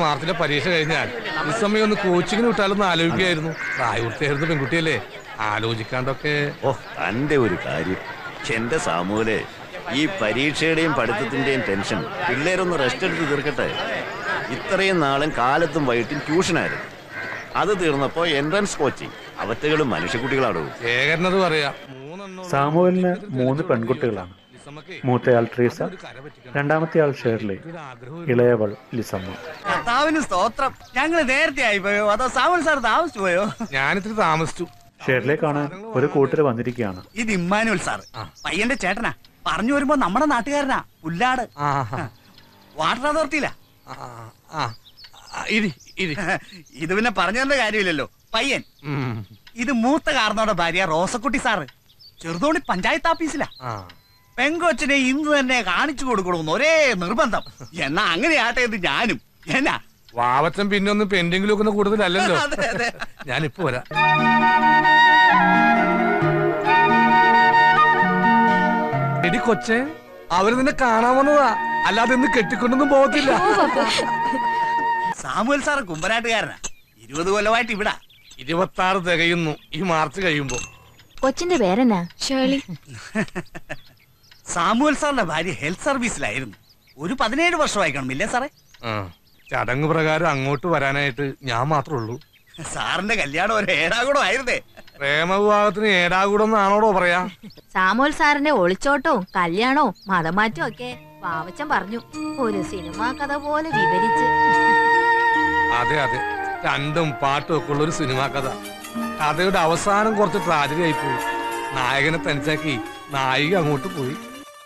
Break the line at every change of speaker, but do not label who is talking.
മാർച്ചിലെ പരീക്ഷ കഴിഞ്ഞാൽ ഈ സമയം ഒന്ന് കോച്ചിങ്ങിന് വിട്ടാലൊന്ന് ആലോചിക്കുകയായിരുന്നു പ്രായപൂർത്തിയായിരുന്നു പെൺകുട്ടിയല്ലേ ആലോചിക്കാണ്ടൊക്കെ
ഓ തന്റെ ഒരു കാര്യം എന്റെ സാമൂലെ ഈ പരീക്ഷയുടെയും പഠിത്തത്തിന്റെയും ടെൻഷൻ പിള്ളേരൊന്ന് റെസ്റ്റ് എടുത്ത് തീർക്കട്ടെ ഇത്രയും നാളും കാലത്തും വൈകിട്ടും ട്യൂഷനായിരുന്നു അത് തീർന്നപ്പോ എൻട്രൻസ് കോച്ചിങ് അവറ്റകളും മനുഷ്യക്കുട്ടികളാണോ
ശേഖരനത് പറയാ മൂന്നെണ്ണം
സാമുവലിന് മൂന്ന് പെൺകുട്ടികളാണ്
ലിസമ്മക്ക്
മൂത്തയാൾ ട്രീസ
ഒരു കര പറ്റിക്കണം.
രണ്ടാമത്തെ ആൾ ഷേർലി
ഒരു ആഗ്രഹം
ഇളയവൾ ലിസമ്മ
കർത്താവിന് സ്തോത്രം ഞങ്ങള് നേരത്തെ ആയിപ്പോയോ അതോ സാവൻ സാർ താമസിച്ചു പോയോ
ഞാനിത്തിരി താമസിച്ചു
ഷേർലിയെ കാണാൻ ഒരു കൂട്ടര് വന്നിരിക്കുകയാണ്
ഇത് ഇമ്മാനുവൽ സാർ പയ്യന്റെ ചേട്ടനാ പറഞ്ഞു വരുമ്പോ നമ്മുടെ നാട്ടുകാരനാ പുല്ലാട്
ആ ആ,
വാട്ടർ അതോറിറ്റിയിലാ
ആ, ആ, ആ, ഇരി ഇരി
ഇത് പിന്നെ പറഞ്ഞു തരേണ്ട കാര്യമില്ലല്ലോ പയ്യൻ
ഉം,
ഇത് മൂത്ത കാർന്നോടെ ഭാര്യ റോസക്കുട്ടി സാറ് ചെറുതോണി പഞ്ചായത്ത് ഓഫീസിലാ
ആ
പെങ്കൊച്ചിനെ ഇന്ന് തന്നെ കാണിച്ചു കൊടുക്കണമെന്ന് ഒരേ നിർബന്ധം എന്നാ അങ്ങനെ ആട്ടെ എന്ന് ഞാനും എന്നാ
വാവച്ചൻ പിന്നെ ഒന്നും പെൻഡിങ്ങിൽ വെക്കുന്ന കൂടുതലല്ലല്ലോ
അതെ, അതെ.
ഞാനിപ്പോ വരാം എടി കൊച്ചെ അവര് നിന്നെ കാണാൻ വന്നതാ അല്ലാതെ ഇന്ന് കെട്ടിക്കൊണ്ടൊന്നും പോകത്തില്ല
സാമുവൽ സാറ് കുമ്പനാട്ടുകാരനാ ഇരുപത് കൊല്ലമായിട്ട് ഇവിടാ
ഇരുപത്തി ആറ് തികയുന്നു ഈ മാർച്ച് കഴിയുമ്പോ
കൊച്ചിന്റെ പേരെന്നാ
ഷേർലി
സാമുവൽ സാറിന്റെ ഭാര്യ ഹെൽത്ത് സർവീസിലായിരുന്നു ഒരു പതിനേഴ് വർഷമായി കാണുമില്ലേ സാറേ
ആ ചടങ്ങ് പ്രകാരം അങ്ങോട്ട് വരാനായിട്ട് ഞാൻ മാത്രമേ ഉള്ളൂ
സാറിന്റെ കല്യാണം ഒരു ഏഴാകൂടം ആയിരുന്നേ
പ്രേമവിവാഹത്തിന് ഏടാകൂടെന്നാണോടോ പറയാ
സാമുവൽ സാറിന്റെ ഒളിച്ചോട്ടവും കല്യാണവും മതമാറ്റവും ഒക്കെ പാവച്ചൻ പറഞ്ഞു ഒരു സിനിമാ കഥ പോലെ വിവരിച്ച്
അതെ അതെ രണ്ടും പാട്ടും ഒക്കെ ഉള്ള ഒരു സിനിമാ കഥ കഥയുടെ അവസാനം കുറച്ച് ട്രാജഡി ആയിപ്പോയി നായകനെ തനിച്ചാക്കി നായിക അങ്ങോട്ട് പോയി